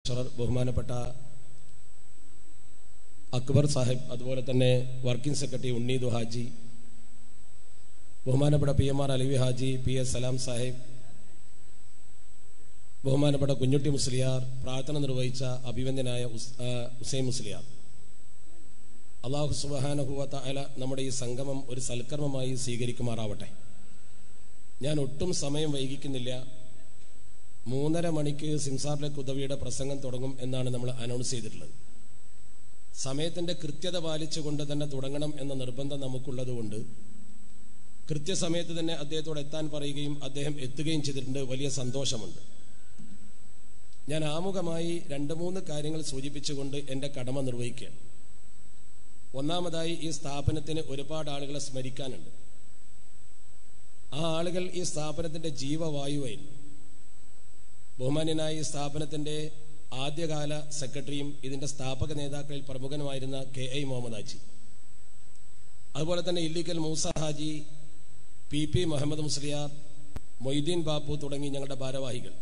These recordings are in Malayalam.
ലെക്ചറർ ബഹുമാനപ്പെട്ട അക്ബർ സാഹിബ് അതുപോലെ തന്നെ വർക്കിംഗ് സെക്രട്ടറി ഉണ്ണീദു ഹാജി ബഹുമാനപ്പെട്ട P M R Alavi Haji P S Salam Sahib ബഹുമാനപ്പെട്ട കുഞ്ഞുട്ടി മുസ്ലിയാർ പ്രാർത്ഥന നിർവഹിച്ച അഭിവന്ദ്യനായ ഉസ്- ആ, ഹുസൈൻ മുസ്ലിയാർ അള്ളാഹു സുബഹാനഹുവത്ത അല നമ്മുടെ ഈ സംഗമം ഒരു സൽക്കർമ്മമായി സ്വീകരിക്കുമാറാവട്ടെ ഞാൻ ഒട്ടും സമയം വൈകിക്കുന്നില്ല മൂന്നര മണിക്ക് സിംസാറിലെ കുദവിയുടെ പ്രസംഗം തുടങ്ങും എന്നാണ് നമ്മൾ അനൗൺസ് ചെയ്തിട്ടുള്ളത് സമയത്തിന്റെ കൃത്യത പാലിച്ചുകൊണ്ട് തന്നെ തുടങ്ങണം എന്ന നിർബന്ധം നമുക്കുള്ളതുകൊണ്ട് കൃത്യസമയത്ത് തന്നെ അദ്ദേഹത്തോട് എത്താൻ പറയുകയും അദ്ദേഹം എത്തുകയും ചെയ്തിട്ടുണ്ട് വലിയ സന്തോഷമുണ്ട് ഞാൻ ആമുഖമായി രണ്ട് മൂന്ന് കാര്യങ്ങൾ സൂചിപ്പിച്ചുകൊണ്ട് എൻ്റെ കടമ നിർവഹിക്കുകയാണ് ഒന്നാമതായി ഈ സ്ഥാപനത്തിന് ഒരുപാട് ആളുകളെ സ്മരിക്കാനുണ്ട് ആ ആളുകൾ ഈ സ്ഥാപനത്തിന്റെ ജീവവായുവായിരുന്നു ബഹുമാന്യനായ ഈ സ്ഥാപനത്തിന്റെ ആദ്യകാല സെക്രട്ടറിയും ഇതിന്റെ സ്ഥാപക നേതാക്കളിൽ പ്രമുഖനുമായിരുന്ന കെ ഐ മുഹമ്മദ് ഹാജി അതുപോലെ തന്നെ ഇല്ലിക്കൽ മൂസ ഹാജി പി പി മുഹമ്മദ് മുസ്ലിയാർ മൊയ്തീൻ ബാപ്പു തുടങ്ങി ഞങ്ങളുടെ ഭാരവാഹികൾ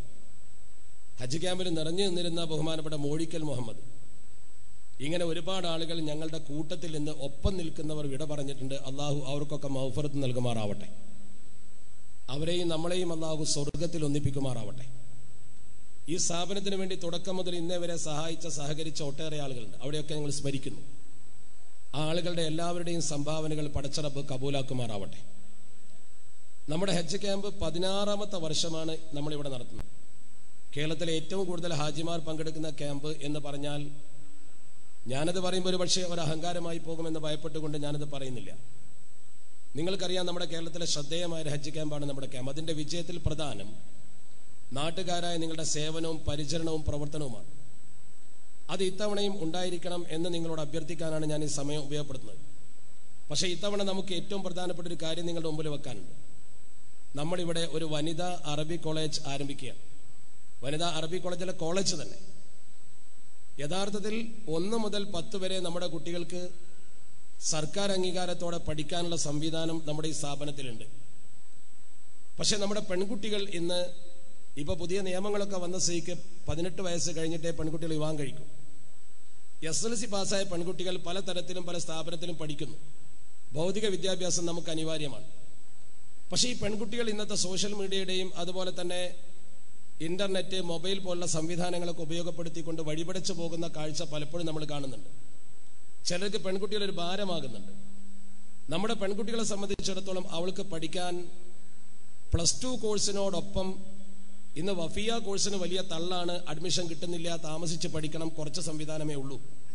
ഹജ്ജ് ക്യാമ്പിൽ നിറഞ്ഞു നിന്നിരുന്ന ബഹുമാനപ്പെട്ട മോഴിക്കൽ മുഹമ്മദ് ഇങ്ങനെ ഒരുപാട് ആളുകൾ ഞങ്ങളുടെ കൂട്ടത്തിൽ നിന്ന് ഒപ്പം നിൽക്കുന്നവർ വിട പറഞ്ഞിട്ടുണ്ട് അള്ളാഹു അവർക്കൊക്കെ മൗഫറത്ത് നൽകുമാറാവട്ടെ അവരെയും നമ്മളെയും അള്ളാഹു സ്വർഗത്തിൽ ഒന്നിപ്പിക്കുമാറാവട്ടെ ഈ സ്ഥാപനത്തിന് വേണ്ടി തുടക്കം മുതൽ ഇന്നേ വരെ സഹായിച്ച സഹകരിച്ച ഒട്ടേറെ ആളുകളുണ്ട് അവിടെയൊക്കെ ഞങ്ങൾ സ്മരിക്കുന്നു ആ ആളുകളുടെ എല്ലാവരുടെയും സംഭാവനകൾ പടച്ചറപ്പ് കബൂലാക്കുമാറാവട്ടെ നമ്മുടെ ഹജ്ജ് ക്യാമ്പ് പതിനാറാമത്തെ വർഷമാണ് നമ്മളിവിടെ നടത്തുന്നത് കേരളത്തിലെ ഏറ്റവും കൂടുതൽ ഹാജിമാർ പങ്കെടുക്കുന്ന ക്യാമ്പ് എന്ന് പറഞ്ഞാൽ ഞാനത് പറയുമ്പോൾ ഒരു പക്ഷേ ഒരു അഹങ്കാരമായി പോകുമെന്ന് ഭയപ്പെട്ടുകൊണ്ട് ഞാനത് പറയുന്നില്ല നിങ്ങൾക്കറിയാം നമ്മുടെ കേരളത്തിലെ ശ്രദ്ധേയമായ ഒരു ഹജ്ജ് ക്യാമ്പാണ് നമ്മുടെ ക്യാമ്പ് അതിന്റെ വിജയത്തിൽ പ്രധാനം നാട്ടുകാരായ നിങ്ങളുടെ സേവനവും പരിചരണവും പ്രവർത്തനവുമാണ് അത് ഇത്തവണയും ഉണ്ടായിരിക്കണം എന്ന് നിങ്ങളോട് അഭ്യർത്ഥിക്കാനാണ് ഞാൻ ഈ സമയം ഉപയോഗപ്പെടുത്തുന്നത് പക്ഷേ ഇത്തവണ നമുക്ക് ഏറ്റവും പ്രധാനപ്പെട്ട ഒരു കാര്യം നിങ്ങളുടെ മുമ്പിൽ വെക്കാനുണ്ട് നമ്മളിവിടെ ഒരു വനിതാ അറബി കോളേജ് ആരംഭിക്കുകയാണ് വനിതാ അറബി കോളേജിലെ കോളേജ് തന്നെ യഥാർത്ഥത്തിൽ ഒന്ന് മുതൽ പത്ത് വരെ നമ്മുടെ കുട്ടികൾക്ക് സർക്കാർ അംഗീകാരത്തോടെ പഠിക്കാനുള്ള സംവിധാനം നമ്മുടെ ഈ സ്ഥാപനത്തിലുണ്ട് പക്ഷെ നമ്മുടെ പെൺകുട്ടികൾ ഇന്ന് ഇപ്പൊ പുതിയ നിയമങ്ങളൊക്കെ വന്ന സ്ഥിതിക്ക് പതിനെട്ട് വയസ്സ് കഴിഞ്ഞിട്ടേ പെൺകുട്ടികൾ വിവാഹം കഴിക്കും എസ് എൽ സി പാസ്സായ പെൺകുട്ടികൾ പലതരത്തിലും പല സ്ഥാപനത്തിലും പഠിക്കുന്നു ഭൗതിക വിദ്യാഭ്യാസം നമുക്ക് അനിവാര്യമാണ് പക്ഷേ ഈ പെൺകുട്ടികൾ ഇന്നത്തെ സോഷ്യൽ മീഡിയയുടെയും അതുപോലെ തന്നെ ഇന്റർനെറ്റ് മൊബൈൽ പോലുള്ള സംവിധാനങ്ങളൊക്കെ ഉപയോഗപ്പെടുത്തിക്കൊണ്ട് വഴിപടച്ചു പോകുന്ന കാഴ്ച പലപ്പോഴും നമ്മൾ കാണുന്നുണ്ട് ചിലർക്ക് പെൺകുട്ടികൾ ഒരു ഭാരമാകുന്നുണ്ട് നമ്മുടെ പെൺകുട്ടികളെ സംബന്ധിച്ചിടത്തോളം അവൾക്ക് പഠിക്കാൻ പ്ലസ് ടു കോഴ്സിനോടൊപ്പം ഇന്ന് വഫിയ കോഴ്സിന് വലിയ തള്ളാണ് അഡ്മിഷൻ കിട്ടുന്നില്ല താമസിച്ച് പഠിക്കണം കുറച്ച് സംവിധാനമേ ഉള്ളൂ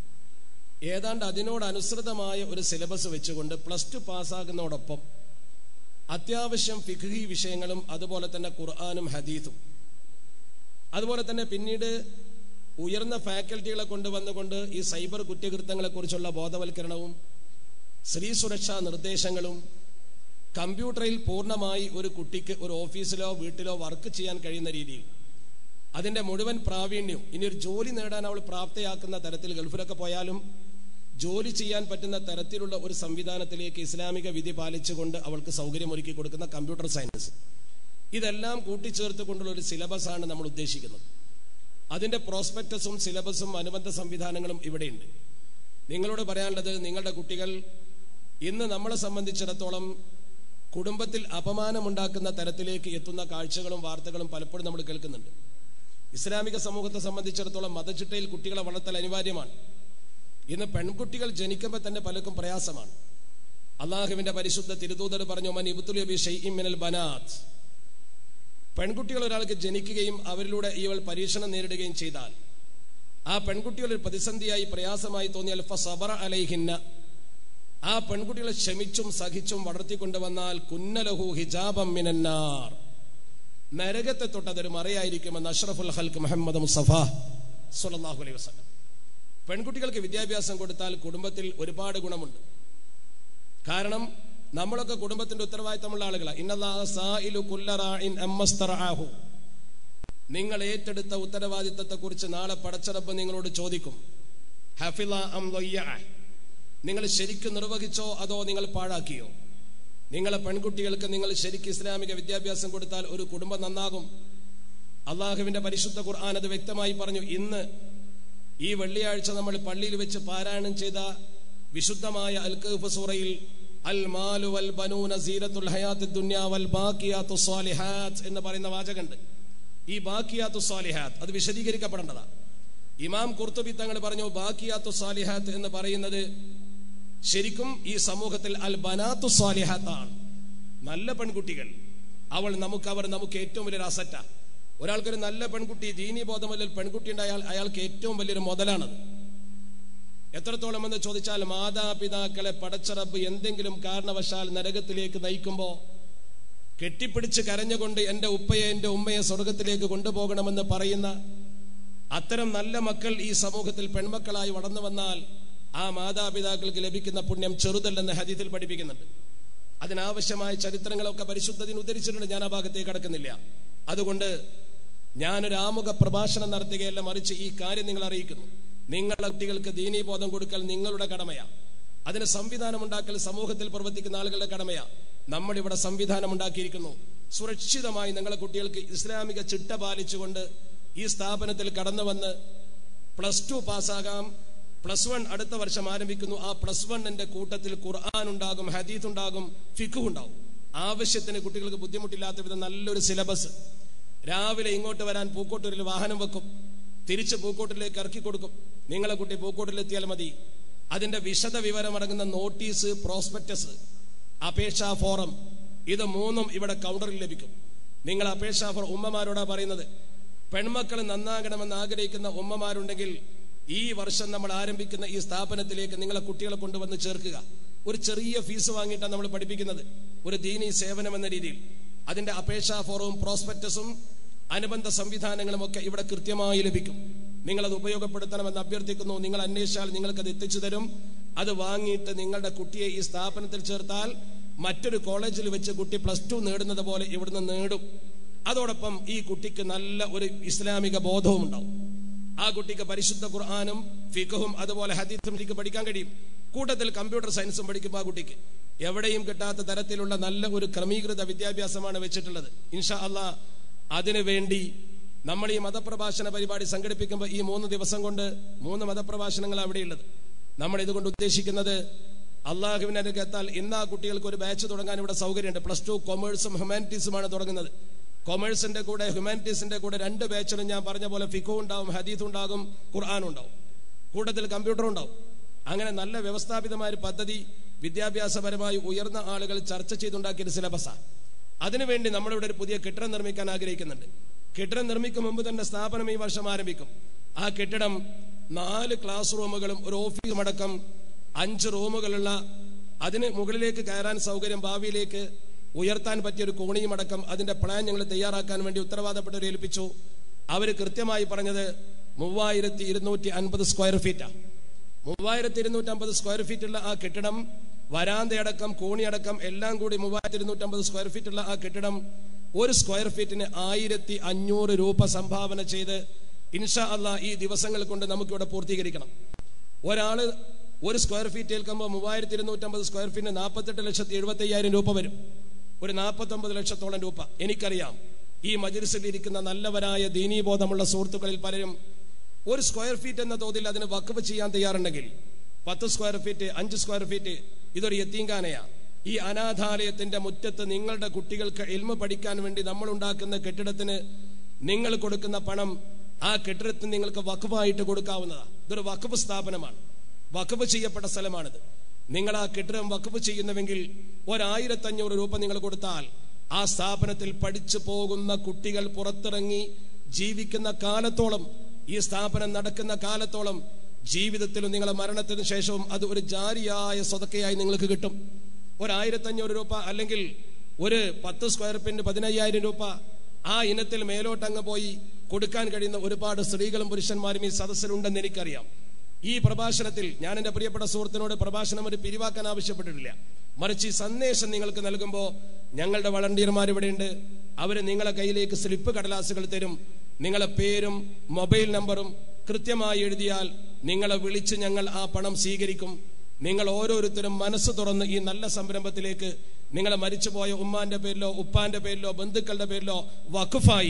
ഏതാണ്ട് അതിനോടനുസൃതമായ ഒരു സിലബസ് വെച്ചുകൊണ്ട് പ്ലസ് ടു പാസ്സാകുന്നതോടൊപ്പം അത്യാവശ്യം ഫിഖി വിഷയങ്ങളും അതുപോലെ തന്നെ ഖുർആാനും ഹദീസും അതുപോലെ തന്നെ പിന്നീട് ഉയർന്ന ഫാക്കൽറ്റികളെ കൊണ്ടുവന്നുകൊണ്ട് ഈ സൈബർ കുറ്റകൃത്യങ്ങളെ കുറിച്ചുള്ള ബോധവൽക്കരണവും സ്ത്രീ സുരക്ഷാ നിർദ്ദേശങ്ങളും കമ്പ്യൂട്ടറിൽ പൂർണ്ണമായി ഒരു കുട്ടിക്ക് ഒരു ഓഫീസിലോ വീട്ടിലോ വർക്ക് ചെയ്യാൻ കഴിയുന്ന രീതിയിൽ അതിന്റെ മുഴുവൻ പ്രാവീണ്യവും ഇനി ഒരു ജോലി നേടാൻ അവൾ പ്രാപ്തയാക്കുന്ന തരത്തിൽ ഗൾഫിലൊക്കെ പോയാലും ജോലി ചെയ്യാൻ പറ്റുന്ന തരത്തിലുള്ള ഒരു സംവിധാനത്തിലേക്ക് ഇസ്ലാമിക വിധി പാലിച്ചുകൊണ്ട് അവൾക്ക് സൗകര്യമൊരുക്കി കൊടുക്കുന്ന കമ്പ്യൂട്ടർ സയൻസ് ഇതെല്ലാം കൂട്ടിച്ചേർത്ത് കൊണ്ടുള്ള ഒരു സിലബസ് ആണ് നമ്മൾ ഉദ്ദേശിക്കുന്നത് അതിന്റെ പ്രോസ്പെക്ടസും സിലബസും അനുബന്ധ സംവിധാനങ്ങളും ഇവിടെയുണ്ട് നിങ്ങളോട് പറയാനുള്ളത് നിങ്ങളുടെ കുട്ടികൾ ഇന്ന് നമ്മളെ സംബന്ധിച്ചിടത്തോളം കുടുംബത്തിൽ അപമാനമുണ്ടാക്കുന്ന തരത്തിലേക്ക് എത്തുന്ന കാഴ്ചകളും വാർത്തകളും പലപ്പോഴും നമ്മൾ കേൾക്കുന്നുണ്ട് ഇസ്ലാമിക സമൂഹത്തെ സംബന്ധിച്ചിടത്തോളം മതചിട്ടയിൽ കുട്ടികളെ വളർത്തൽ അനിവാര്യമാണ് ഇന്ന് പെൺകുട്ടികൾ ജനിക്കുമ്പോൾ തന്നെ പലർക്കും പ്രയാസമാണ് അള്ളാഹുവിന്റെ പരിശുദ്ധ തിരുതൂതർ പറഞ്ഞു മൻ ഇബ്തുലിയ ഷൈഇൻ മിനൽ ബനാത്ത് പെൺകുട്ടികൾ ഒരാൾക്ക് ജനിക്കുകയും അവരിലൂടെ ഇവൾ പരീക്ഷണം നേരിടുകയും ചെയ്താൽ ആ പെൺകുട്ടികൾ ഒരു പ്രതിസന്ധിയായി പ്രയാസമായി തോന്നിയാൽ ഫസബറ അലൈഹിന്ന ആ പെൺകുട്ടികളെ ക്ഷമിച്ചും സഹിച്ചും വളർത്തിക്കൊണ്ടുവന്നാൽ കുന്നലഹു ഹിജാബം മിനന്നാർ നരകത്തെ തൊട്ട് അതൊരു മറയായിരിക്കുമെന്ന് അഷ്റഫുൽ ഹൽക്ക് മുഹമ്മദ് മുസഫ സുലല്ലാഹു അലൈഹി വസല്ലം പെൺകുട്ടികൾക്ക് വിദ്യാഭ്യാസം കൊടുത്താൽ കുടുംബത്തിൽ ഒരുപാട് ഗുണമുണ്ട് കാരണം നമ്മളൊക്കെ കുടുംബത്തിന്റെ ഉത്തരവാദിത്തമുള്ള ആളുകളാണ് ഇന്നല്ലാഹ സായിലു കുല്ലറാഇൻ അമ്മസ്തറആഹു നിങ്ങൾ ഏറ്റെടുത്ത ഉത്തരവാദിത്തത്തെ കുറിച്ച് നാളെ പടച്ചറബ് നിങ്ങളോട് ചോദിക്കും ഹഫില അം ദയ്യഅ. നിങ്ങൾ ശരിക്കും നിർവഹിച്ചോ അതോ നിങ്ങൾ പാഴാക്കിയോ നിങ്ങളെ പെൺകുട്ടികൾക്ക് നിങ്ങൾ ശരിക്കും ഇസ്ലാമിക വിദ്യാഭ്യാസം കൊടുത്താൽ ഒരു കുടുംബം നന്നാകും അള്ളാഹുവിന്റെ പരിശുദ്ധ ഖുർആൻ അത് വ്യക്തമായി പറഞ്ഞു ഇന്ന് ഈ വെള്ളിയാഴ്ച നമ്മൾ പള്ളിയിൽ വെച്ച് പാരായണം ചെയ്ത വിശുദ്ധമായ അൽ കഹ്ഫ് സൂറയിൽ അൽ മാലു വൽ ബനൂന സീനത്തുൽ ഹയാത്ത് ദുനിയ വൽ ബാക്കിയാത്തു സ്വാലിഹാത്ത് എന്ന് പറയുന്ന വാചകമുണ്ട് ഈ ബാക്കിയാത്തു സ്വാലിഹാത്ത് അത് വിശദീകരിക്കപ്പെടേണ്ടതാ ഇമാം കുർത്തുബി തങ്ങൾ പറഞ്ഞു ബാക്കിയാത്തു സ്വാലിഹാത്ത് എന്ന് പറയുന്നത് ശരിക്കും ഈ സമൂഹത്തിൽ അൽ ബനാത്തു സ്വാലിഹാത്താണ് നല്ല പെൺകുട്ടികൾ അവൾ നമുക്ക് അവർ നമുക്ക് ഏറ്റവും വലിയൊരു അസറ്റാ ഒരാൾക്കൊരു നല്ല പെൺകുട്ടി ദീനി ബോധമുള്ള ഒരു പെൺകുട്ടി ഉണ്ടായാൽ അയാൾക്ക് ഏറ്റവും വലിയൊരു മുതലാണത് എത്രത്തോളം എന്ന് ചോദിച്ചാൽ മാതാപിതാക്കളെ പടച്ചറബ് എന്തെങ്കിലും കാരണവശാൽ നരകത്തിലേക്ക് നയിക്കുമ്പോൾ കെട്ടിപ്പിടിച്ച് കരഞ്ഞുകൊണ്ട് എൻ്റെ ഉപ്പയെ എൻ്റെ ഉമ്മയെ സ്വർഗത്തിലേക്ക് കൊണ്ടുപോകണമെന്ന് പറയുന്ന അത്തരം നല്ല മക്കൾ ഈ സമൂഹത്തിൽ പെൺമക്കളായി വളർന്നു വന്നാൽ ആ മാതാപിതാക്കൾക്ക് ലഭിക്കുന്ന പുണ്യം ചെറുതല്ലെന്ന് ഹദീത്തിൽ പഠിപ്പിക്കുന്നുണ്ട് അതിനാവശ്യമായ ചരിത്രങ്ങളൊക്കെ പരിശുദ്ധത്തിന് ഉദ്ധരിച്ചിട്ടുണ്ട് ഞാൻ ആ ഭാഗത്തേക്ക് കടക്കുന്നില്ല അതുകൊണ്ട് ഞാനൊരു ആമുഖ പ്രഭാഷണം നടത്തുകയല്ല മറിച്ച് ഈ കാര്യം നിങ്ങൾ അറിയിക്കുന്നു നിങ്ങളുടെ കുട്ടികൾക്ക് ദീനീബോധം കൊടുക്കൽ നിങ്ങളുടെ കടമയാ അതിന് സംവിധാനം ഉണ്ടാക്കൽ സമൂഹത്തിൽ പ്രവർത്തിക്കുന്ന ആളുകളുടെ കടമയാ നമ്മളിവിടെ സംവിധാനം ഉണ്ടാക്കിയിരിക്കുന്നു സുരക്ഷിതമായി നിങ്ങളുടെ കുട്ടികൾക്ക് ഇസ്ലാമിക ചിട്ട പാലിച്ചുകൊണ്ട് ഈ സ്ഥാപനത്തിൽ കടന്നു വന്ന് പ്ലസ് ടു പാസ്സാകാം പ്ലസ് വൺ അടുത്ത വർഷം ആരംഭിക്കുന്നു ആ പ്ലസ് വണ്ണിന്റെ കൂട്ടത്തിൽ ഖുർആൻ ഉണ്ടാകും ഹദീത്ത് ഉണ്ടാകും ഫിഖു ഉണ്ടാകും ആവശ്യത്തിന് കുട്ടികൾക്ക് ബുദ്ധിമുട്ടില്ലാത്ത വിധം നല്ലൊരു സിലബസ് രാവിലെ ഇങ്ങോട്ട് വരാൻ പൂക്കോട്ടൂരിൽ വാഹനം വെക്കും തിരിച്ച് പൂക്കോട്ടിലേക്ക് ഇറക്കി കൊടുക്കും നിങ്ങളെ കുട്ടി പൂക്കോട്ടിലെത്തിയാൽ മതി അതിന്റെ വിശദ വിവരമടങ്ങുന്ന നോട്ടീസ് പ്രോസ്പെക്ടസ് അപേക്ഷാ ഫോറം ഇത് മൂന്നും ഇവിടെ കൗണ്ടറിൽ ലഭിക്കും നിങ്ങൾ അപേക്ഷാ ഫോറം ഉമ്മമാരോടാ പറയുന്നത് പെൺമക്കൾ നന്നാകണമെന്ന് ആഗ്രഹിക്കുന്ന ഉമ്മമാരുണ്ടെങ്കിൽ ഈ വർഷം നമ്മൾ ആരംഭിക്കുന്ന ഈ സ്ഥാപനത്തിലേക്ക് നിങ്ങളെ കുട്ടികളെ കൊണ്ടുവന്ന് ചേർക്കുക ഒരു ചെറിയ ഫീസ് വാങ്ങിയിട്ടാണ് നമ്മൾ പഠിപ്പിക്കുന്നത് ഒരു ദീനി സേവനം എന്ന രീതിയിൽ അതിന്റെ അപേക്ഷാ ഫോറവും പ്രോസ്പെക്ടസും അനുബന്ധ സംവിധാനങ്ങളും ഒക്കെ ഇവിടെ കൃത്യമായി ലഭിക്കും നിങ്ങളത് ഉപയോഗപ്പെടുത്തണമെന്ന് അഭ്യർത്ഥിക്കുന്നു നിങ്ങൾ അന്വേഷിച്ചാൽ നിങ്ങൾക്കത് എത്തിച്ചു തരും അത് വാങ്ങിയിട്ട് നിങ്ങളുടെ കുട്ടിയെ ഈ സ്ഥാപനത്തിൽ ചേർത്താൽ മറ്റൊരു കോളേജിൽ വെച്ച് കുട്ടി പ്ലസ് ടു നേടുന്നത് പോലെ ഇവിടുന്ന് നേടും അതോടൊപ്പം ഈ കുട്ടിക്ക് നല്ല ഒരു ഇസ്ലാമിക ബോധവും ഉണ്ടാവും ആ കുട്ടിക്ക് പരിശുദ്ധ ഖുർആാനും ഫിഖും അതുപോലെ ഹദീസും കുട്ടിക്ക് പഠിക്കാൻ കഴിയും കൂട്ടത്തിൽ കമ്പ്യൂട്ടർ സയൻസും പഠിക്കും ആ കുട്ടിക്ക് എവിടെയും കിട്ടാത്ത തരത്തിലുള്ള നല്ല ഒരു ക്രമീകൃത വിദ്യാഭ്യാസമാണ് വെച്ചിട്ടുള്ളത് ഇൻഷാ അള്ളാ അതിനു വേണ്ടി നമ്മൾ ഈ മതപ്രഭാഷണ പരിപാടി സംഘടിപ്പിക്കുമ്പോൾ ഈ മൂന്ന് ദിവസം കൊണ്ട് മൂന്ന് മതപ്രഭാഷണങ്ങൾ അവിടെയുള്ളത് നമ്മൾ ഇതുകൊണ്ട് ഉദ്ദേശിക്കുന്നത് അള്ളാഹുവിനെ എത്താൽ ഇന്ന് ആ കുട്ടികൾക്ക് ഒരു ബാച്ച് തുടങ്ങാൻ ഇവിടെ സൗകര്യമുണ്ട് പ്ലസ് ടു കൊമേഴ്സും ഹ്യൂമാനിറ്റീസുമാണ് തുടങ്ങുന്നത് കൊമേഴ്സിന്റെ കൂടെ ഹ്യൂമാനിറ്റീസിന്റെ കൂടെ രണ്ട് ബാച്ചിലും ഞാൻ പറഞ്ഞ പോലെ ഫിഖു ഉണ്ടാവും ഹദീത്ത് ഉണ്ടാകും ഖുർആാനും ഉണ്ടാവും കൂട്ടത്തിൽ കമ്പ്യൂട്ടർ ഉണ്ടാവും അങ്ങനെ നല്ല വ്യവസ്ഥാപിതമായ ഒരു പദ്ധതി വിദ്യാഭ്യാസപരമായി ഉയർന്ന ആളുകൾ ചർച്ച ചെയ്തുണ്ടാക്കിയ ഒരു സിലബസാണ് അതിനുവേണ്ടി നമ്മളിവിടെ ഒരു പുതിയ കെട്ടിടം നിർമ്മിക്കാൻ ആഗ്രഹിക്കുന്നുണ്ട് കെട്ടിടം നിർമ്മിക്കും മുമ്പ് തന്നെ സ്ഥാപനം ഈ വർഷം ആരംഭിക്കും ആ കെട്ടിടം നാല് ക്ലാസ് റൂമുകളും ഒരു ഓഫീസും അടക്കം അഞ്ച് റൂമുകളുള്ള അതിന് മുകളിലേക്ക് കയറാൻ സൗകര്യം ഭാവിയിലേക്ക് ഉയർത്താൻ പറ്റിയ ഒരു കോണിയും അടക്കം അതിന്റെ പ്ലാൻ ഞങ്ങൾ തയ്യാറാക്കാൻ വേണ്ടി ഉത്തരവാദപ്പെട്ടവരെ ഏൽപ്പിച്ചു അവർ കൃത്യമായി പറഞ്ഞത് മൂവായിരത്തി ഇരുന്നൂറ്റി അൻപത് സ്ക്വയർ ഫീറ്റാ മൂവായിരത്തി ഇരുന്നൂറ്റി അമ്പത് സ്ക്വയർ ഫീറ്റ് ഉള്ള ആ കെട്ടിടം വരാന്തയടക്കം കോണിയടക്കം എല്ലാം കൂടി മൂവായിരത്തി ഇരുന്നൂറ്റി അമ്പത് സ്ക്വയർ ഫീറ്റ് ഉള്ള ആ കെട്ടിടം ഒരു സ്ക്വയർ ഫീറ്റിന് ആയിരത്തി അഞ്ഞൂറ് രൂപ സംഭാവന ചെയ്ത് ഇൻഷാ അള്ളാ ഈ ദിവസങ്ങൾ കൊണ്ട് നമുക്കിവിടെ പൂർത്തീകരിക്കണം ഒരാള് ഒരു സ്ക്വയർ ഫീറ്റ് ഏൽക്കുമ്പോൾ മൂവായിരത്തി ഇരുന്നൂറ്റമ്പത് സ്ക്വയർ ഫീറ്റിന് നാൽപ്പത്തെട്ട് ലക്ഷത്തി എഴുപത്തി അയ്യായിരം രൂപ വരും ഒരു നാൽപ്പത്തൊമ്പത് ലക്ഷത്തോളം രൂപ എനിക്കറിയാം ഈ മജിലിസിൽ ഇരിക്കുന്ന നല്ലവരായ ദീനീബോധമുള്ള സുഹൃത്തുക്കളിൽ പലരും ഒരു സ്ക്വയർ ഫീറ്റ് എന്ന തോതിൽ അതിന് വക്കവ് ചെയ്യാൻ തയ്യാറുണ്ടെങ്കിൽ പത്ത് സ്ക്വയർ ഫീറ്റ് അഞ്ച് സ്ക്വയർ ഫീറ്റ് ഇതൊരു യത്തീങ്കാനയാ ഈ അനാഥാലയത്തിന്റെ മുറ്റത്ത് നിങ്ങളുടെ കുട്ടികൾക്ക് എൽമ പഠിക്കാൻ വേണ്ടി നമ്മൾ ഉണ്ടാക്കുന്ന കെട്ടിടത്തിന് നിങ്ങൾ കൊടുക്കുന്ന പണം ആ കെട്ടിടത്തിന് നിങ്ങൾക്ക് വക്കവായിട്ട് കൊടുക്കാവുന്നതാണ് ഇതൊരു വക്കഫ് സ്ഥാപനമാണ് വക്കഫ് ചെയ്യപ്പെട്ട സ്ഥലമാണിത് നിങ്ങൾ ആ കെട്ടിടം വക്കഫ് ചെയ്യുന്നുവെങ്കിൽ ഒരായിരത്തഞ്ഞൂറ് രൂപ നിങ്ങൾ കൊടുത്താൽ ആ സ്ഥാപനത്തിൽ പഠിച്ചു പോകുന്ന കുട്ടികൾ പുറത്തിറങ്ങി ജീവിക്കുന്ന കാലത്തോളം ഈ സ്ഥാപനം നടക്കുന്ന കാലത്തോളം ജീവിതത്തിലും നിങ്ങളെ മരണത്തിന് ശേഷവും അത് ഒരു ജാരിയായ സ്വതക്കയായി നിങ്ങൾക്ക് കിട്ടും ഒരായിരത്തഞ്ഞൂറ് രൂപ അല്ലെങ്കിൽ ഒരു പത്ത് സ്ക്വയർ ഫീറ്റ് പതിനയ്യായിരം രൂപ ആ ഇനത്തിൽ മേലോട്ടങ്ങ് പോയി കൊടുക്കാൻ കഴിയുന്ന ഒരുപാട് സ്ത്രീകളും പുരുഷന്മാരും ഈ സദസ്സിലുണ്ടെന്ന് എനിക്കറിയാം ഈ പ്രഭാഷണത്തിൽ ഞാൻ എൻ്റെ പ്രിയപ്പെട്ട സുഹൃത്തിനോട് പ്രഭാഷണം ഒരു പിരിവാക്കാൻ ആവശ്യപ്പെട്ടിട്ടില്ല മറിച്ച് ഈ സന്ദേശം നിങ്ങൾക്ക് നൽകുമ്പോൾ ഞങ്ങളുടെ വളണ്ടിയർമാർ ഇവിടെയുണ്ട് അവർ നിങ്ങളെ കയ്യിലേക്ക് സ്ലിപ്പ് കടലാസുകൾ തരും നിങ്ങളെ പേരും മൊബൈൽ നമ്പറും കൃത്യമായി എഴുതിയാൽ നിങ്ങളെ വിളിച്ച് ഞങ്ങൾ ആ പണം സ്വീകരിക്കും നിങ്ങൾ ഓരോരുത്തരും മനസ്സ് തുറന്ന് ഈ നല്ല സംരംഭത്തിലേക്ക് നിങ്ങളെ മരിച്ചുപോയ ഉമ്മാന്റെ പേരിലോ ഉപ്പാന്റെ പേരിലോ ബന്ധുക്കളുടെ പേരിലോ വഖഫായി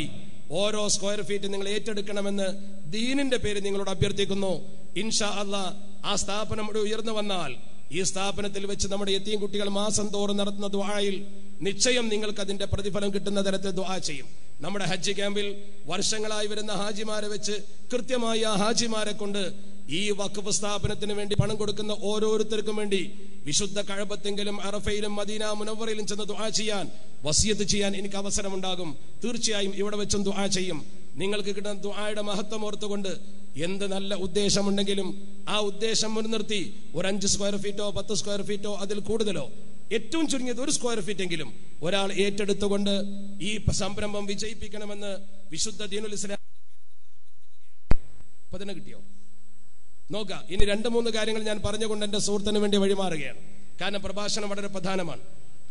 ഓരോ സ്ക്വയർ ഫീറ്റ് നിങ്ങൾ ഏറ്റെടുക്കണമെന്ന് ദീനിന്റെ പേര് നിങ്ങളോട് അഭ്യർത്ഥിക്കുന്നു ഇൻഷാ അല്ലാ ആ സ്ഥാപനം ഇവിടെ ഉയർന്നു വന്നാൽ ഈ സ്ഥാപനത്തിൽ വെച്ച് നമ്മുടെ എത്തിയും കുട്ടികൾ മാസം തോറും നടത്തുന്ന ദ്വായിൽ നിശ്ചയം നിങ്ങൾക്ക് അതിന്റെ പ്രതിഫലം കിട്ടുന്ന തരത്തിൽ ദ്വാ ചെയ്യും നമ്മുടെ ഹജ്ജ് ക്യാമ്പിൽ വർഷങ്ങളായി വരുന്ന ഹാജിമാരെ വെച്ച് കൃത്യമായി ആ ഹാജിമാരെ കൊണ്ട് ഈ വഖഫ് സ്ഥാപനത്തിന് വേണ്ടി പണം കൊടുക്കുന്ന ഓരോരുത്തർക്കും വേണ്ടി വിശുദ്ധ കഴബത്തെങ്കിലും അറഫയിലും മദീന മുനവറയിലും ചെന്ന് ദുആ ചെയ്യാൻ വസിയത്ത് ചെയ്യാൻ എനിക്ക് അവസരമുണ്ടാകും തീർച്ചയായും ഇവിടെ വെച്ചും ദുആ ചെയ്യും നിങ്ങൾക്ക് കിട്ടുന്ന ദുആയുടെ മഹത്വം ഓർത്തുകൊണ്ട് എന്ത് നല്ല ഉദ്ദേശമുണ്ടെങ്കിലും ആ ഉദ്ദേശം മുൻനിർത്തി ഒരു അഞ്ച് സ്ക്വയർ ഫീറ്റോ പത്ത് സ്ക്വയർ ഫീറ്റോ അതിൽ കൂടുതലോ ഏറ്റവും ചുരുങ്ങിയത് ഒരു സ്ക്വയർ ഫീറ്റ് എങ്കിലും ഒരാൾ ഏറ്റെടുത്തുകൊണ്ട് ഈ സംരംഭം വിജയിപ്പിക്കണമെന്ന് വിശുദ്ധ ദീനുൽ ഇസ്ലാം ഇപ്പൊ തന്നെ കിട്ടിയോ നോക്ക ഇനി രണ്ട് മൂന്ന് കാര്യങ്ങൾ ഞാൻ പറഞ്ഞുകൊണ്ട് എന്റെ സുഹൃത്തിന് വേണ്ടി വഴിമാറുകയാണ് കാരണം പ്രഭാഷണം വളരെ പ്രധാനമാണ്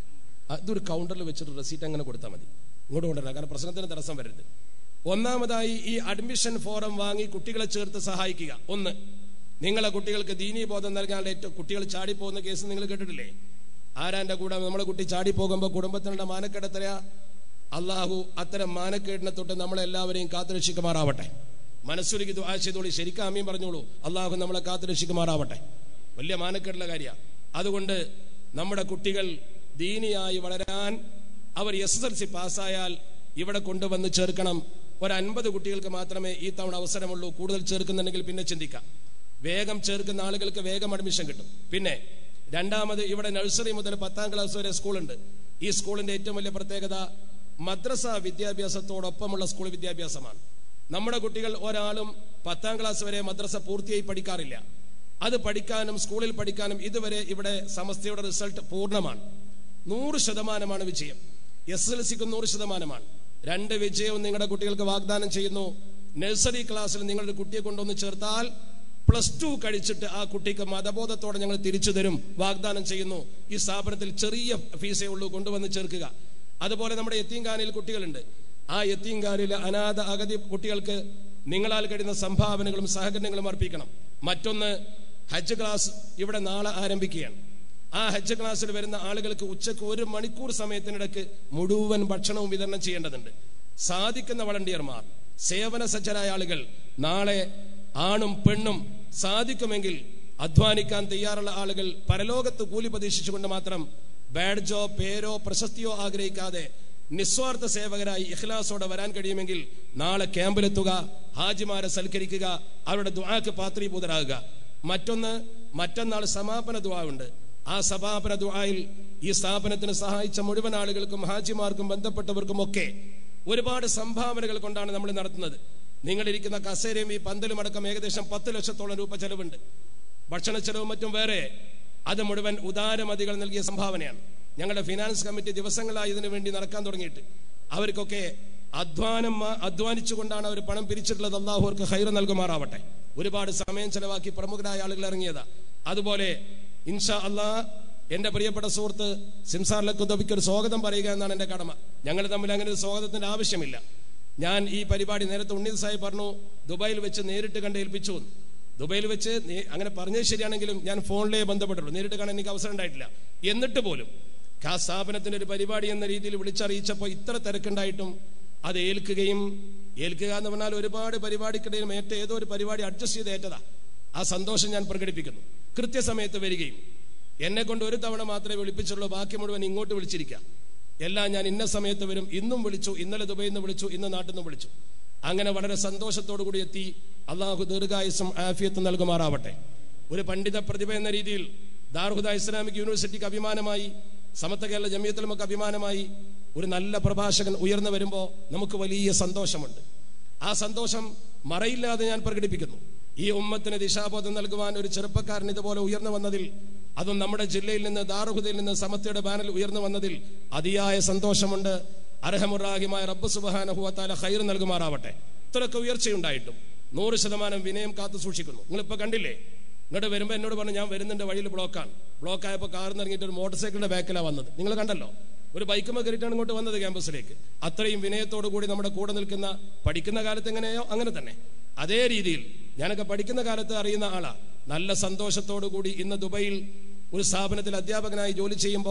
അതൊരു കൗണ്ടറിൽ വെച്ചിട്ട് റെസീറ്റ് അങ്ങനെ കൊടുത്താൽ മതി ഇങ്ങോട്ട് കൊണ്ടുവരണം കാരണം പ്രശ്നത്തിന് തടസ്സം വരരുത് ഒന്നാമതായി ഈ അഡ്മിഷൻ ഫോറം വാങ്ങി കുട്ടികളെ ചേർത്ത് സഹായിക്കുക ഒന്ന് നിങ്ങളെ കുട്ടികൾക്ക് ദീനീ ബോധം നൽകാനുള്ള ഏറ്റവും കുട്ടികൾ ചാടിപ്പോകുന്ന കേസ് നിങ്ങൾ കേട്ടിട്ടില്ലേ ആരാന്റെ കൂടെ നമ്മുടെ കുട്ടി ചാടിപ്പോകുമ്പോൾ കുടുംബത്തിനുള്ള മാനക്കേടത്തരയാ അള്ളാഹു അത്തരം മാനക്കേടിനെ തൊട്ട് നമ്മളെല്ലാവരെയും കാത്തുരക്ഷിക്കുമാറാവട്ടെ മനസ്സുരുക്കി ദുആ ചെയ്തോളി ശരിക്കും അമ്മയും പറഞ്ഞോളൂ അള്ളാഹു നമ്മളെ കാത്തുരക്ഷിക്കുമാറാവട്ടെ വലിയ മാനക്കേടുള്ള കാര്യ അതുകൊണ്ട് നമ്മുടെ കുട്ടികൾ ദീനിയായി വളരാൻ അവർ എസ് എസ് എൽ സി പാസ്സായാൽ ഇവിടെ കൊണ്ടുവന്ന് ചേർക്കണം ഒരു അൻപത് കുട്ടികൾക്ക് മാത്രമേ ഈ തവണ അവസരമുള്ളൂ കൂടുതൽ ചേർക്കുന്നുണ്ടെങ്കിൽ പിന്നെ ചിന്തിക്കാം വേഗം ചേർക്കുന്ന ആളുകൾക്ക് വേഗം അഡ്മിഷൻ കിട്ടും പിന്നെ രണ്ടാമത് ഇവിടെ നഴ്സറി മുതൽ പത്താം ക്ലാസ് വരെ സ്കൂളുണ്ട് ഈ സ്കൂളിന്റെ ഏറ്റവും വലിയ പ്രത്യേകത മദ്രസ വിദ്യാഭ്യാസത്തോടൊപ്പമുള്ള സ്കൂൾ വിദ്യാഭ്യാസമാണ് നമ്മുടെ കുട്ടികൾ ഒരാളും പത്താം ക്ലാസ് വരെ മദ്രസ പൂർത്തിയായി പഠിക്കാറില്ല അത് പഠിക്കാനും സ്കൂളിൽ പഠിക്കാനും ഇതുവരെ ഇവിടെ സമസ്തയുടെ റിസൾട്ട് പൂർണ്ണമാണ് നൂറ് ശതമാനമാണ് വിജയം എസ് എൽ സിക്ക് നൂറ് ശതമാനമാണ് രണ്ട് വിജയവും നിങ്ങളുടെ കുട്ടികൾക്ക് വാഗ്ദാനം ചെയ്യുന്നു നഴ്സറി ക്ലാസ്സിൽ നിങ്ങളുടെ കുട്ടിയെ കൊണ്ടുവന്ന് ചേർത്താൽ പ്ലസ് ടു കഴിച്ചിട്ട് ആ കുട്ടിക്ക് മതബോധത്തോടെ ഞങ്ങൾ തിരിച്ചു തരും വാഗ്ദാനം ചെയ്യുന്നു ഈ സ്ഥാപനത്തിൽ ചെറിയ ഫീസേ ഉള്ളൂ കൊണ്ടുവന്ന് ചേർക്കുക അതുപോലെ നമ്മുടെ യത്തീംഖാനയിൽ കുട്ടികളുണ്ട് ആ യത്തീംഖാനയിലെ അനാഥ അഗതി കുട്ടികൾക്ക് നിങ്ങളാൽ കഴിയുന്ന സംഭാവനകളും സഹകരണങ്ങളും അർപ്പിക്കണം മറ്റൊന്ന് ഹജ്ജ് ക്ലാസ് ഇവിടെ നാളെ ആരംഭിക്കുകയാണ് ആ ഹജ്ജ് ക്ലാസ്സിൽ വരുന്ന ആളുകൾക്ക് ഉച്ചക്ക് ഒരു മണിക്കൂർ സമയത്തിനിടയ്ക്ക് മുഴുവൻ ഭക്ഷണവും വിതരണം ചെയ്യേണ്ടതുണ്ട് സാധിക്കുന്ന വളണ്ടിയർമാർ സേവന സജ്ജരായ ആളുകൾ നാളെ ആണും പെണ്ണും സാധിക്കുമെങ്കിൽ അധ്വാനിക്കാൻ തയ്യാറുള്ള ആളുകൾ പരലോകത്ത് കൂലി പ്രതീക്ഷിച്ചുകൊണ്ട് മാത്രം ബാഡ്ജോ പേരോ പ്രശസ്തിയോ ആഗ്രഹിക്കാതെ നിസ്വാർത്ഥ സേവകരായി ഇഖ്ലാസോടെ വരാൻ കഴിയുമെങ്കിൽ നാളെ ക്യാമ്പിലെത്തുക ഹാജിമാരെ സൽക്കരിക്കുക അവരുടെ ദുആക്ക് പാത്രീഭൂതരാകുക മറ്റൊന്ന് മറ്റന്നാൾ സമാപന ദുആ ഉണ്ട് ആ സമാപന ദുആയിൽ ഈ സ്ഥാപനത്തിന് സഹായിച്ച മുഴുവൻ ആളുകൾക്കും ഹാജിമാർക്കും ബന്ധപ്പെട്ടവർക്കും ഒക്കെ ഒരുപാട് സംഭാവനകൾ കൊണ്ടാണ് നമ്മൾ നടത്തുന്നത് നിങ്ങളിരിക്കുന്ന കസേരയും ഈ പന്തലും അടക്കം ഏകദേശം പത്ത് ലക്ഷത്തോളം രൂപ ചെലവുണ്ട് ഭക്ഷണ ചെലവും മറ്റും വേറെ അത് മുഴുവൻ ഉദാരമതികൾ നൽകിയ സംഭാവനയാണ് ഞങ്ങളുടെ ഫിനാൻസ് കമ്മിറ്റി ദിവസങ്ങളായി ഇതിനു വേണ്ടി നടക്കാൻ തുടങ്ങിയിട്ട് അവർക്കൊക്കെ അധ്വാനം അധ്വാനിച്ചുകൊണ്ടാണ് അവർ പണം പിരിച്ചിട്ടുള്ളത് അള്ളാഹു അവർക്ക് ഹൈർ നൽകുമാറാവട്ടെ ഒരുപാട് സമയം ചെലവാക്കി പ്രമുഖരായ ആളുകൾ ഇറങ്ങിയതാ അതുപോലെ ഇൻഷാ അള്ളാ എന്റെ പ്രിയപ്പെട്ട സുഹൃത്ത് സിംസാർ ലക്കുദബിക്ക് ഒരു സ്വാഗതം പറയുക എന്നാണ് എന്റെ കടമ ഞങ്ങൾ തമ്മിൽ അങ്ങനെ ഒരു സ്വാഗതത്തിന്റെ ആവശ്യമില്ല ഞാൻ ഈ പരിപാടി നേരത്തെ ഉണ്ണീത് സാഹിബ് പറഞ്ഞു ദുബായിൽ വെച്ച് നേരിട്ട് കണ്ട് ഏൽപ്പിച്ചു എന്ന്. ദുബായിൽ വെച്ച് നേ- അങ്ങനെ പറഞ്ഞത് ശരിയാണെങ്കിലും ഞാൻ ഫോണിലേ ബന്ധപ്പെട്ടുള്ളൂ നേരിട്ട് കാണാൻ എനിക്ക് അവസരം ഉണ്ടായിട്ടില്ല എന്നിട്ട് പോലും ആ സ്ഥാപനത്തിന്റെ ഒരു പരിപാടി എന്ന രീതിയിൽ വിളിച്ചറിയിച്ചപ്പോൾ ഇത്ര തിരക്കുണ്ടായിട്ടും അത് ഏൽക്കുകയും ഏൽക്കുക എന്ന് പറഞ്ഞാൽ ഒരുപാട് പരിപാടിക്കിടയിലും ഏറ്റ ഏതോ ഒരു പരിപാടി അഡ്ജസ്റ്റ് ചെയ്ത് ഏറ്റതാ ആ സന്തോഷം ഞാൻ പ്രകടിപ്പിക്കുന്നു കൃത്യസമയത്ത് വരികയും എന്നെ കൊണ്ട് ഒരു തവണ മാത്രമേ വിളിപ്പിച്ചുള്ളൂ ബാക്കി മുഴുവൻ ഇങ്ങോട്ട് വിളിച്ചിരിക്കാം എല്ലാം ഞാൻ ഇന്ന സമയത്ത് വരും ഇന്നും വിളിച്ചു ഇന്നലെ ദുബൈയിൽ നിന്ന് വിളിച്ചു ഇന്ന് നാട്ടിൽ നിന്ന് വിളിച്ചു അങ്ങനെ വളരെ സന്തോഷത്തോടു കൂടി എത്തി അള്ളാഹു ദീർഘായുസും ആഫിയത്തും നൽകുമാറാവട്ടെ ഒരു പണ്ഡിത പ്രതിഭ എന്ന രീതിയിൽ ദാർഹുദ ഇസ്ലാമിക് യൂണിവേഴ്സിറ്റിക്ക് അഭിമാനമായി സമത്വ കേരള ജമിയത്തിലുമൊക്കെ അഭിമാനമായി ഒരു നല്ല പ്രഭാഷകൻ ഉയർന്നു വരുമ്പോൾ നമുക്ക് വലിയ സന്തോഷമുണ്ട് ആ സന്തോഷം മറയില്ലാതെ ഞാൻ പ്രകടിപ്പിക്കുന്നു ഈ ഉമ്മത്തിന് ദിശാബോധം നൽകുവാൻ ഒരു ചെറുപ്പക്കാരൻ ഇതുപോലെ ഉയർന്നു വന്നതിൽ അതും നമ്മുടെ ജില്ലയിൽ നിന്ന് ദാറുഹുദയിൽ നിന്ന് സമത്വയുടെ ബാനൽ ഉയർന്നു വന്നതിൽ അതിയായ സന്തോഷമുണ്ട് അർഹമുറാഹിമായ റബ്ബ് സുബാനഹുവത്താല ഹൈർ നൽകുമാറാവട്ടെ ഇത്രയൊക്കെ ഉയർച്ചയുണ്ടായിട്ടും നൂറ് ശതമാനം വിനയം കാത്തു സൂക്ഷിക്കുന്നു നിങ്ങളിപ്പോ കണ്ടില്ലേ ഇങ്ങോട്ട് വരുമ്പോൾ എന്നോട് പറഞ്ഞു ഞാൻ വരുന്നുണ്ട് വഴിയിൽ ബ്ലോക്കാണ് ബ്ലോക്ക് ആയപ്പോൾ കാറിൽ നിന്ന് ഇറങ്ങിയിട്ട് ഒരു മോട്ടോർ സൈക്കിളിന്റെ ബാക്കിലാണ് വന്നത് നിങ്ങൾ കണ്ടല്ലോ ഒരു ബൈക്കുമ്മ കയറിയിട്ടാണ് ഇങ്ങോട്ട് വന്നത് ക്യാമ്പസിലേക്ക് അത്രയും വിനയത്തോടു കൂടി നമ്മുടെ കൂടെ നിൽക്കുന്ന പഠിക്കുന്ന കാലത്ത് എങ്ങനെയോ അങ്ങനെ തന്നെ അതേ രീതിയിൽ ഞാനൊക്കെ പഠിക്കുന്ന കാലത്ത് അറിയുന്ന ആളാ നല്ല സന്തോഷത്തോടു കൂടി ഇന്ന് ദുബൈയിൽ ഒരു സ്ഥാപനത്തിൽ അധ്യാപകനായി ജോലി ചെയ്യുമ്പോൾ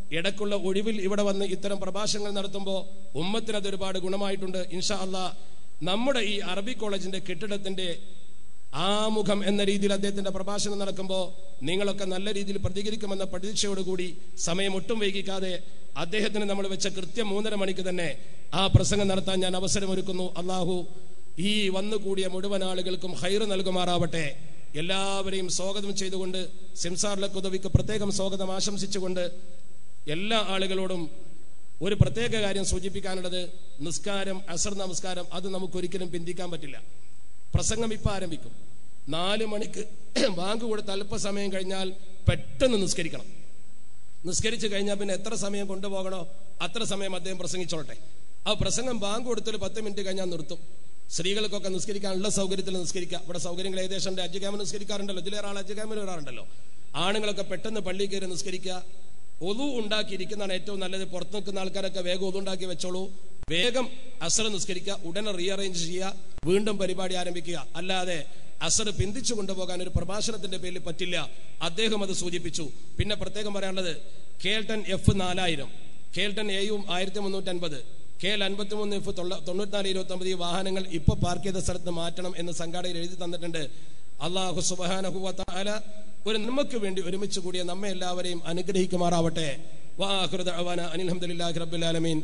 ഇടക്കുള്ള ഒഴിവിൽ ഇവിടെ വന്ന് ഇത്തരം പ്രഭാഷണങ്ങൾ നടത്തുമ്പോൾ ഉമ്മത്തിന് അത് ഒരുപാട് ഗുണമായിട്ടുണ്ട് ഇൻഷാ അല്ലാ നമ്മുടെ ഈ അറബി കോളേജിന്റെ കെട്ടിടത്തിന്റെ ആമുഖം എന്ന രീതിയിൽ അദ്ദേഹത്തിന്റെ പ്രഭാഷണം നടക്കുമ്പോൾ നിങ്ങളൊക്കെ നല്ല രീതിയിൽ പ്രതികരിക്കുമെന്ന പ്രതീക്ഷയോടുകൂടി സമയം ഒട്ടും വൈകിക്കാതെ അദ്ദേഹത്തിന് നമ്മൾ വെച്ച കൃത്യം മൂന്നര മണിക്ക് തന്നെ ആ പ്രസംഗം നടത്താൻ ഞാൻ അവസരമൊരുക്കുന്നു അള്ളാഹു ഈ വന്നുകൂടിയ മുഴുവൻ ആളുകൾക്കും ഹൈറ് നൽകുമാറാവട്ടെ എല്ലാവരെയും സ്വാഗതം ചെയ്തുകൊണ്ട് സിംസാറിലെ കുതവിക്ക് പ്രത്യേകം സ്വാഗതം ആശംസിച്ചുകൊണ്ട് എല്ലാ ആളുകളോടും ഒരു പ്രത്യേക കാര്യം സൂചിപ്പിക്കാനുള്ളത് നിസ്കാരം അസർ നമസ്കാരം അത് നമുക്കൊരിക്കലും പിന്തിക്കാൻ പറ്റില്ല പ്രസംഗം ഇപ്പം ആരംഭിക്കും നാല് മണിക്ക് ബാങ്ക് കൊടുത്ത് അല്പസമയം കഴിഞ്ഞാൽ പെട്ടെന്ന് നിസ്കരിക്കണം നിസ്കരിച്ചു കഴിഞ്ഞാൽ പിന്നെ എത്ര സമയം കൊണ്ടുപോകണോ അത്ര സമയം അദ്ദേഹം പ്രസംഗിച്ചോട്ടെ ആ പ്രസംഗം ബാങ്ക് കൊടുത്തൊരു പത്ത് മിനിറ്റ് കഴിഞ്ഞാൽ നിർത്തും സ്ത്രീകൾക്കൊക്കെ നിസ്കരിക്കാനുള്ള സൗകര്യത്തിൽ നിസ്കരിക്കുക ഇവിടെ സൗകര്യങ്ങൾ ഏകദേശം ഉണ്ട് അജ്ജ് ക്യാമ് നിസ്കരിക്കാറുണ്ടല്ലോ ഇതിലേറെ ആൾ അജ്ജ് ക്യാമിൽ വരാറുണ്ടല്ലോ ആണുങ്ങളൊക്കെ പെട്ടെന്ന് പള്ളി കയറി നിസ്കരിക്കുക ഒതു ഉണ്ടാക്കിയിരിക്കുന്നതാണ് ഏറ്റവും നല്ലത് പുറത്ത് നിൽക്കുന്ന ആൾക്കാരൊക്കെ വേഗം ഒതു ഉണ്ടാക്കി വെച്ചോളൂ വേഗം അസർ നിസ്കരിക്കുക ഉടനെ റീഅറേഞ്ച് ചെയ്യുക വീണ്ടും പരിപാടി ആരംഭിക്കുക അല്ലാതെ അസർ പിന്തിച്ചു കൊണ്ടുപോകാൻ ഒരു പ്രഭാഷണത്തിന്റെ പേരിൽ പറ്റില്ല അദ്ദേഹം അത് സൂചിപ്പിച്ചു പിന്നെ പ്രത്യേകം പറയാനുള്ളത് കേൾട്ടൺ എഫ് നാലായിരം കേൾട്ടൺ എയും ആയിരത്തി മുന്നൂറ്റി അൻപത് കെ എൽ അൻപത്തി മൂന്ന് എഫ് തൊണ്ണൂറ്റിനാല് ഇരുപത്തി ഒമ്പത് ഈ വാഹനങ്ങൾ ഇപ്പൊ പാർക്ക് ചെയ്ത സ്ഥലത്ത് മാറ്റണം എന്ന് സംഘാടകർ എഴുതി തന്നിട്ടുണ്ട് അള്ളാഹു സുബാനഹുവല ഒരു നമുക്ക് വേണ്ടി ഒരുമിച്ച് കൂടിയ നമ്മെ എല്ലാവരെയും അനുഗ്രഹിക്കുമാറാവട്ടെ വാഹൃദ അനിൽ അഹമ്മദില്ലാഹി റബ്ബുൽ ആലമീൻ